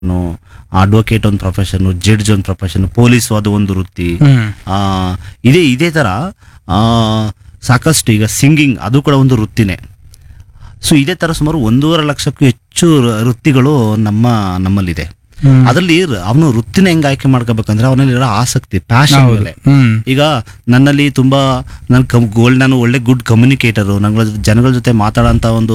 Advocate ಒಂದು profession judge ಒಂದು profession police ಅದು ಒಂದು ವೃತ್ತಿ ಹ್ಮ್ ಆ, ಇದೇ ಇದೇ ಥರ ಆ, ಸಾಕಷ್ಟು ಈಗ ಸಿಂಗಿಂಗ್ ಅದು ಕೂಡ ಒಂದು ವೃತ್ತಿನೇ ಸೊ ಇದೇ ಥರ ಸುಮಾರು ಒಂದೂವರೆ ಲಕ್ಷಕ್ಕೂ ಹೆಚ್ಚು ವೃ- ವೃತ್ತಿಗಳು ನಮ್ಮ ನಮ್ಮಲ್ಲಿದೆ ಹ್ಮ್. ಅದರಲ್ಲಿ ಅವನು ವೃತ್ತಿನ ಹೆಂಗ್ ಆಯ್ಕೆ ಮಾಡ್ಕೋಬೇಕಂದ್ರೆ ಅವನಲ್ಲಿರೋ ಆಸಕ್ತಿ ಪ್ಯಾಷನ್ ಹೌದು ಮೇಲೆ ಹ್ಮ್ ಈಗ ನನ್ನಲ್ಲಿ ತುಂಬಾ ನನ್ನ ಕಮ್ ಗೋಲ್ಡ್ ನಾನು ಒಳ್ಳೆ ಗುಡ್ ಕಮ್ಯುನಿಕೇಟರು ನಂಗಳ ಜನಗಳ ಜೊತೆ ಮಾತಾಡೋಂಥ ಒಂದು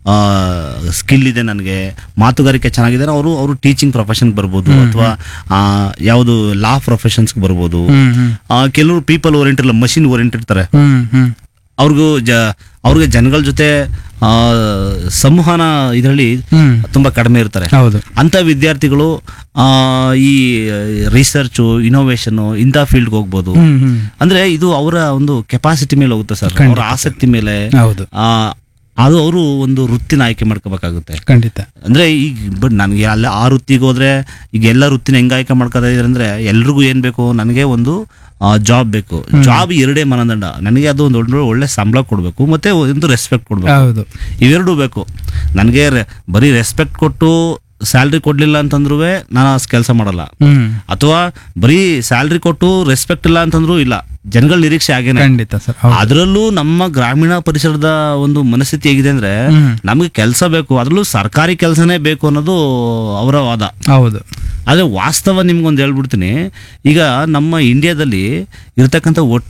ಸ್ಕಿಲ್ ಇದೆ ನನಗೆ ಮಾತುಗಾರಿಕೆ ಚೆನ್ನಾಗಿದೆ ಅವರು ಅವರು ಟೀಚಿಂಗ್ ಪ್ರೊಫೆಷನ್ಗೆ ಬರ್ಬೋದು ಅಥವಾ ಯಾವುದು ಲಾ ಪ್ರೊಫೆಷನ್ಸ್ಗೆ ಬರ್ಬೋದು ಹ್ಮ್ ಹ್ಮ್ ಆ, ಕೆಲವರು ಪೀಪಲ್ ಓರಿಯೆಂಟೆಡ್ ಮಷಿನ್ ಓರಿಯೆಂಟೆಡ್ ಇರ್ತಾರೆ ಹ್ಮ್ ಹ್ಮ್ ಅವ್ರಿಗೂ ಜ ಅವ್ರಿಗೆ ಜನಗಳ ಜೊತೆ ಆ, ಸಂವಹನ ಇದರಲ್ಲಿ ಹ್ಮ್ ತುಂಬಾ ಕಡಿಮೆ ಇರ್ತಾರೆ ಹೌದು ಅಂತ ವಿದ್ಯಾರ್ಥಿಗಳು ಆ, ಈ ರಿಸರ್ಚು ಇನೋವೇಷನ್ ಇಂಥ ಫೀಲ್ಡ್ಗೆ ಹೋಗ್ಬೋದು ಹ್ಮ್ ಹ್ಮ್ ಅಂದ್ರೆ ಇದು ಅವರ ಒಂದು ಕೆಪಾಸಿಟಿ ಮೇಲೆ ಹೋಗುತ್ತೆ ಸರ್ ಅವರ ಆಸಕ್ತಿ ಮೇಲೆ ಹೌದು ಆ, ಅದು ಅವರು ಒಂದು ವೃತ್ತಿನ ಆಯ್ಕೆ ಮಾಡ್ಕೋಬೇಕಾಗುತ್ತೆ ಖಂಡಿತ ಅಂದ್ರೆ ಈಗ ಬಟ್ ನನಗೆ ಅಲ್ಲ ಆ ವೃತ್ತಿಗೆ ಹೋದ್ರೆ ಈಗ ಎಲ್ಲ ವೃತ್ತಿನ ಹೆಂಗ್ ಆಯ್ಕೆ ಮಾಡ್ಕೋತಾ ಇದ್ರೆ ಅಂದ್ರೆ ಎಲ್ರಿಗೂ ಏನ್ ಬೇಕು ನನಗೆ ಒಂದು ಜಾಬ್ ಬೇಕು ಜಾಬ್ ಎರಡೇ ಮನದಂಡ ನನಗೆ ಅದು ಒಂದು ಒಳ್ಳೆ ಒಳ್ಳೆ ಸಂಬಳ ಕೊಡಬೇಕು ಮತ್ತೆ ಒಂದು ರೆಸ್ಪೆಕ್ಟ್ ಕೊಡ್ಬೇಕು ಹೌದು ಇವೆರಡೂ ಬೇಕು ನನಗೆ ಬರೀ ರೆಸ್ಪೆಕ್ಟ್ ಕೊಟ್ಟು ಸ್ಯಾಲ್ರಿ ಕೊಡ್ಲಿಲ್ಲ ಅಂತಂದ್ರೂ ನಾನು ಕೆಲಸ ಮಾಡಲ್ಲ ಹ್ಮ್ ಅಥವಾ ಬರೀ ಸ್ಯಾಲ್ರಿ ಕೊಟ್ಟು ರೆಸ್ಪೆಕ್ಟ್ ಇಲ್ಲ ಅಂತಂದ್ರೂ ಇಲ್ಲ ಜನಗಳ ನಿರೀಕ್ಷೆ ಆಗೇನೆ ಖಂಡಿತ ಸರ್ ಹೌದು ಅದರಲ್ಲೂ ನಮ್ಮ ಗ್ರಾಮೀಣ ಪರಿಸರದ ಒಂದು ಮನಸ್ಥಿತಿ ಹೇಗಿದೆ ಅಂದ್ರೆ ಹ್ಮ್ ನಮಗೆ ಕೆಲಸ ಬೇಕು ಅದರಲ್ಲೂ ಸರ್ಕಾರಿ ಕೆಲಸನೇ ಬೇಕು ಅನ್ನೋದು ಅವರ ವಾದ ಹೌದು ಆದರೆ ವಾಸ್ತವ ನಿಮ್ಗೊಂದು ಹೇಳ್ಬಿಡ್ತೀನಿ ಈಗ ನಮ್ಮ ಇಂಡಿಯಾದಲ್ಲಿ ಇರ್ತಕ್ಕಂಥ ಒಟ್ಟು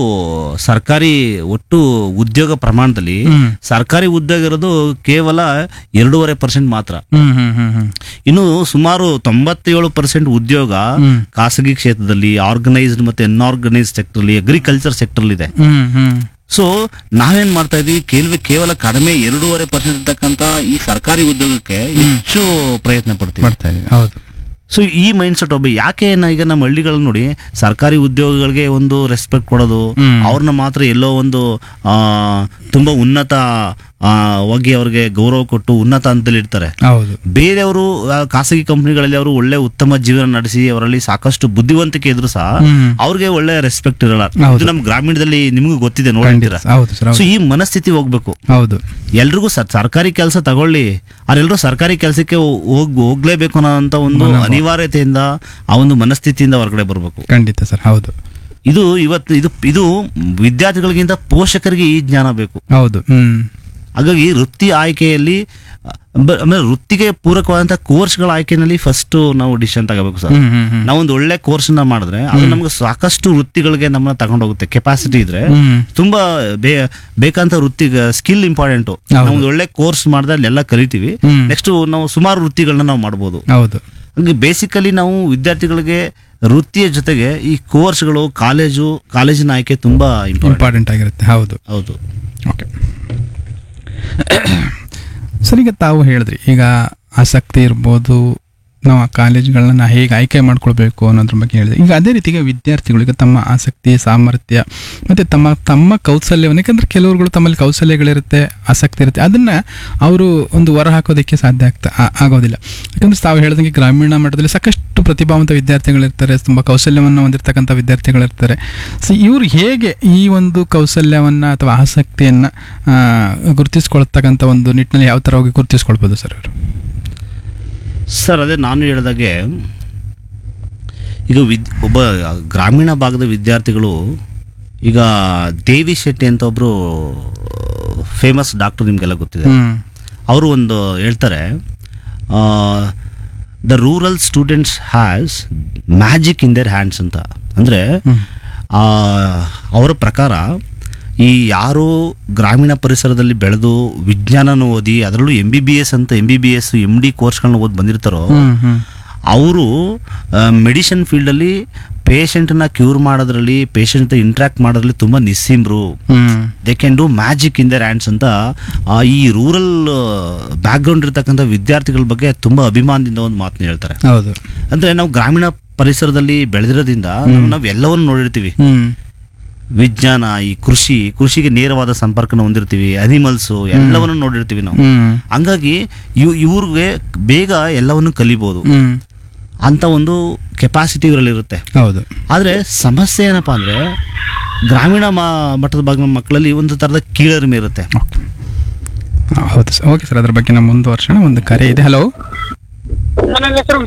ಸರ್ಕಾರಿ ಒಟ್ಟು ಉದ್ಯೋಗ ಪ್ರಮಾಣದಲ್ಲಿ ಹ್ಮ್ ಸರ್ಕಾರಿ ಉದ್ಯೋಗ ಇರೋದು ಕೇವಲ ಎರಡೂವರೆ ಪರ್ಸೆಂಟ್ ಮಾತ್ರ ಹ್ಮ್ ಹ್ಮ್ ಹ್ಮ್ ಹ್ಮ್ ಇನ್ನು ಸುಮಾರು ತೊಂಬತ್ತೇಳು ಪರ್ಸೆಂಟ್ ಉದ್ಯೋಗ ಹ್ಮ್ ಖಾಸಗಿ ಕ್ಷೇತ್ರದಲ್ಲಿ ಆರ್ಗನೈಸ್ಡ್ ಮತ್ತೆ ಅನ್ಆರ್ಗನೈಸ್ಡ್ ಸೆಕ್ಟರ್ ಅಗ್ರಿಕಲ್ಚರ್ ಸೆಕ್ಟರ್ ಇದೆ ಹ್ಮ್ ಹ್ಮ್ ಸೊ ನಾವೇನ್ ಮಾಡ್ತಾ ಇದೀವಿ ಕೇವಲ ಕೇವಲ ಕಡಿಮೆ ಎರಡೂವರೆ ಪರ್ಸೆಂಟ್ ಇರ್ತಕ್ಕಂತ ಈ ಸರ್ಕಾರಿ ಉದ್ಯೋಗಕ್ಕೆ ಹೆಚ್ಚು ಪ್ರಯತ್ನ ಪಡ್ತೀವಿ ಮಾಡ್ತಾ ಇದೀವಿ ಹೌದು ಸೊ ಈ ಮೈಂಡ್ ಸೆಟ್ ಒಬ್ಬ ಯಾಕೆ ನಾ ಈಗ ನಮ್ಮ ಹಳ್ಳಿಗಳಲ್ಲಿ ನೋಡಿ ಸರ್ಕಾರಿ ಉದ್ಯೋಗಗಳಿಗೆ ಒಂದು ರೆಸ್ಪೆಕ್ಟ್ ಕೊಡೋದು ಹ್ಮ್. ಅವ್ರನ್ನ ಮಾತ್ರ ಎಲ್ಲೋ ಒಂದು ಆ, ತುಂಬಾ ಉನ್ನತ ಆ, ವಾಗಿ ಅವ್ರಿಗೆ ಗೌರವ ಕೊಟ್ಟು ಉನ್ನತ ಹಂತದಲ್ಲಿ ಇರ್ತಾರೆ ಹೌದು ಬೇರೆಯವರು ಆ, ಖಾಸಗಿ ಕಂಪನಿಗಳಲ್ಲಿ ಅವರು ಒಳ್ಳೆ ಉತ್ತಮ ಜೀವನ ನಡೆಸಿ ಅವರಲ್ಲಿ ಸಾಕಷ್ಟು ಬುದ್ಧಿವಂತಿಕೆ ಇದ್ರು ಸಹ ಹ್ಮ್ ಅವ್ರಿಗೆ ಒಳ್ಳೆ ರೆಸ್ಪೆಕ್ಟ್ ಇರಲ್ಲ ಹೌದು. ಇದು ನಮ್ಮ ಗ್ರಾಮೀಣದಲ್ಲಿ ನಿಮಗೂ ಗೊತ್ತಿದೆ ಖಂಡಿತ ನೋಡಿದ್ದೀರಾ ಹೌದು ಸರ್ ಸೊ ಹೌದು ಈ ಮನಸ್ಥಿತಿ ಹೋಗ್ಬೇಕು ಹೌದು ಎಲ್ರಿಗೂ ಸರ್ ಸರ್ಕಾರಿ ಕೆಲಸ ತಗೊಳ್ಳಿ ಅವ್ರೆಲ್ಲರೂ ಸರ್ಕಾರಿ ಕೆಲಸಕ್ಕೆ ಹೋಗ್ ಹೋಗ್ಲೇಬೇಕು ಅನ್ನೋಂಥ ಒಂದು ಅನಿವಾರ್ಯತೆಯಿಂದ ಆ ಒಂದು ಮನಸ್ಥಿತಿಯಿಂದ ಹೊರಗಡೆ ಬರಬೇಕು ಖಂಡಿತ ಸರ್ ಹೌದು ಇದು ಇವತ್ತು ಇದು ಇದು ವಿದ್ಯಾರ್ಥಿಗಳಿಗಿಂತ ಪೋಷಕರಿಗೆ ಈ ಜ್ಞಾನ ಬೇಕು ಹೌದು ಹ್ಮ್ ಹಾಗಾಗಿ ವೃತ್ತಿ ಆಯ್ಕೆಯಲ್ಲಿ ಅ, ಬ- ಆಮೇಲೆ ವೃತ್ತಿಗೆ ಪೂರಕವಾದಂಥ ಕೋರ್ಸ್ಗಳ ಆಯ್ಕೆನಲ್ಲಿ ಫಸ್ಟ್ ನಾವು ಡಿಸಿಷನ್ ತಗೋಬೇಕು ಸರ್ ಹ್ಮ್ ಹ್ಮ್ ಹ್ಮ್ ನಾವೊಂದು ಒಳ್ಳೆ ಕೋರ್ಸ್ನ ಮಾಡಿದ್ರೆ ಅದು ನಮ್ಗೆ ಸಾಕಷ್ಟು ವೃತ್ತಿಗಳಿಗೆ ನಮ್ಮನ್ನ ತಗೊಂಡೋಗುತ್ತೆ ಕೆಪಾಸಿಟಿ ಇದ್ರೆ ಹ್ಮ್ ತುಂಬಾ ಬೇ ಬೇಕಂತ ವೃತ್ತಿ ಸ್ಕಿಲ್ ಇಂಪಾರ್ಟೆಂಟು ಹೌದು. ನಾವು ಒಂದು ಒಳ್ಳೆ ಕೋರ್ಸ್ ಮಾಡಿದ್ರೆ ಅಲ್ಲೆಲ್ಲ ಕಲಿತೀವಿ ಹ್ಮ್. ನೆಕ್ಸ್ಟ್ ನಾವು ಸುಮಾರು ವೃತ್ತಿಗಳನ್ನ ನಾವು ಮಾಡ್ಬೋದು ಹೌದು ಹಂಗೆ ಬೇಸಿಕಲಿ ನಾವು ವಿದ್ಯಾರ್ಥಿಗಳಿಗೆ ವೃತ್ತಿಯ ಜೊತೆಗೆ ಈ ಕೋರ್ಸ್ಗಳು ಕಾಲೇಜು ಕಾಲೇಜಿನ ಆಯ್ಕೆ ತುಂಬಾ ಇಂಪಾರ್ಟೆಂಟ್ ಇಂಪಾರ್ಟೆಂಟ್ ಆಗಿರುತ್ತೆ ಹೌದು ಹೌದು ಓಕೆ ಸರ್ ಈಗ ತಾವು ಹೇಳಿದ್ರಿ ಈಗ ಆಸಕ್ತಿ ಇರ್ಬೋದು ನಾವು ಆ ಕಾಲೇಜ್ಗಳನ್ನ ಹೇಗೆ ಆಯ್ಕೆ ಮಾಡ್ಕೊಳ್ಬೇಕು ಅನ್ನೋದ್ರ ಬಗ್ಗೆ ಹೇಳಿದೆ ಈಗ ಅದೇ ರೀತಿಗೆ ವಿದ್ಯಾರ್ಥಿಗಳು ಈಗ ತಮ್ಮ ಆಸಕ್ತಿ ಸಾಮರ್ಥ್ಯ ಮತ್ತು ತಮ್ಮ ತಮ್ಮ ಕೌಶಲ್ಯವನ್ನು ಯಾಕಂದ್ರೆ ಕೆಲವ್ರುಗಳು ತಮ್ಮಲ್ಲಿ ಕೌಶಲ್ಯಗಳಿರುತ್ತೆ ಆಸಕ್ತಿ ಇರುತ್ತೆ ಅದನ್ನು ಅವರು ಒಂದು ಹೊರ ಹಾಕೋದಕ್ಕೆ ಸಾಧ್ಯ ಆಗ್ತಾ ಆ- ಆಗೋದಿಲ್ಲ ಯಾಕಂದ್ರೆ ತಾವು ಹೇಳ್ದಂಗೆ ಗ್ರಾಮೀಣ ಮಟ್ಟದಲ್ಲಿ ಸಾಕಷ್ಟು ಪ್ರತಿಭಾವಂತ ವಿದ್ಯಾರ್ಥಿಗಳಿರ್ತಾರೆ ತುಂಬ ಕೌಶಲ್ಯವನ್ನು ಹೊಂದಿರತಕ್ಕಂಥ ವಿದ್ಯಾರ್ಥಿಗಳಿರ್ತಾರೆ ಸೊ ಇವರು ಹೇಗೆ ಈ ಒಂದು ಕೌಶಲ್ಯವನ್ನು ಅಥವಾ ಆಸಕ್ತಿಯನ್ನು ಗುರುತಿಸ್ಕೊಳ್ತಕ್ಕಂಥ ಒಂದು ನಿಟ್ಟಿನಲ್ಲಿ ಯಾವ ಥರ ಹೋಗಿ ಗುರುತಿಸ್ಕೊಳ್ಬೋದು ಸರ್ ಇವರು ಸರ್ ಅದೇ ನಾನು ಹೇಳಿದಾಗೆ ಈಗ ವಿದ್ ಒಬ್ಬ ಗ್ರಾಮೀಣ ಭಾಗದ ವಿದ್ಯಾರ್ಥಿಗಳು ಈಗ ದೇವಿ ಶೆಟ್ಟಿ ಅಂತ ಒಬ್ರು ಫೇಮಸ್ ಡಾಕ್ಟರ್ ನಿಮಗೆಲ್ಲ ಗೊತ್ತಿದೆ ಹ್ಮ್ ಅವರು ಒಂದು ಹೇಳ್ತಾರೆ the rural students has magic in their hands ಅಂತ ಅಂದರೆ ಹ್ಮ್. ಅವರ ಪ್ರಕಾರ ಈ ಯಾರು ಗ್ರಾಮೀಣ ಪರಿಸರದಲ್ಲಿ ಬೆಳೆದು ವಿಜ್ಞಾನನ ಓದಿ ಅದರಲ್ಲೂ ಎಂ ಬಿ ಬಿ ಎಸ್ ಅಂತ M B B S M D ಕೋರ್ಸ್ಗಳನ್ನ ಓದಿ ಬಂದಿರ್ತಾರೋ ಹ್ಮ್ ಹ್ಮ್ ಅವರು ಮೆಡಿಸಿನ್ ಫೀಲ್ಡಲ್ಲಿ ಪೇಷಂಟ್ನ ಕ್ಯೂರ್ ಮಾಡೋದ್ರಲ್ಲಿ ಪೇಷಂಟ್ ಇಂಟ್ರಾಕ್ಟ್ ಮಾಡೋದ್ರಲ್ಲಿ ತುಂಬ ನಿಸ್ಸೀಮ್ರು hmm they can do magic in their hands ಅಂತ ಆ, ಈ ರೂರಲ್ ಬ್ಯಾಕ್ಗ್ರೌಂಡ್ ಇರ್ತಕ್ಕಂಥ ವಿದ್ಯಾರ್ಥಿಗಳ ಬಗ್ಗೆ ತುಂಬ ಅಭಿಮಾನದಿಂದ ಒಂದು ಮಾತನ್ನ ಹೇಳ್ತಾರೆ ಹೌದು ಅಂದ್ರೆ ನಾವು ಗ್ರಾಮೀಣ ಪರಿಸರದಲ್ಲಿ ಬೆಳೆದಿರೋದ್ರಿಂದ ನಾವು ಎಲ್ಲವನ್ನು ನೋಡಿರ್ತೀವಿ ಹ್ಮ್ ವಿಜ್ಞಾನ ಈ ಕೃಷಿ ಕೃಷಿಗೆ ನೇರವಾದ ಸಂಪರ್ಕನ ಹೊಂದಿರ್ತೀವಿ ಅನಿಮಲ್ಸು ಎಲ್ಲವನ್ನು ನೋಡಿರ್ತೀವಿ ನಾವು ಹ್ಮ್ ಹಂಗಾಗಿ ಇವ್ ಇವ್ರಿಗೆ ಬೇಗ ಎಲ್ಲವನ್ನು ಕಲಿಬೋದು ಹ್ಮ್ ಅಂತ ಒಂದು ಕೆಪಾಸಿಟಿ ಇವರಲ್ಲಿರುತ್ತೆ ಹೌದು ಆದರೆ ಸಮಸ್ಯೆ ಏನಪ್ಪಾ ಅಂದ್ರೆ ಗ್ರಾಮೀಣ ಮಾ- ಮಟ್ಟದ ಭಾಗದ ಮಕ್ಕಳಲ್ಲಿ ಒಂದು ಥರದ ಕೀಳರಿಮೆ ಇರುತ್ತೆ ಹೌದು ಸರ್ ಓಕೆ ಸರ್ ಅದ್ರ ಬಗ್ಗೆ ನಾವು ಮುಂದುವರ್ಸೋಣ ಒಂದು ಕರೆ ಇದೆ ಹಲೋ ನನ್ನ ಹೆಸರು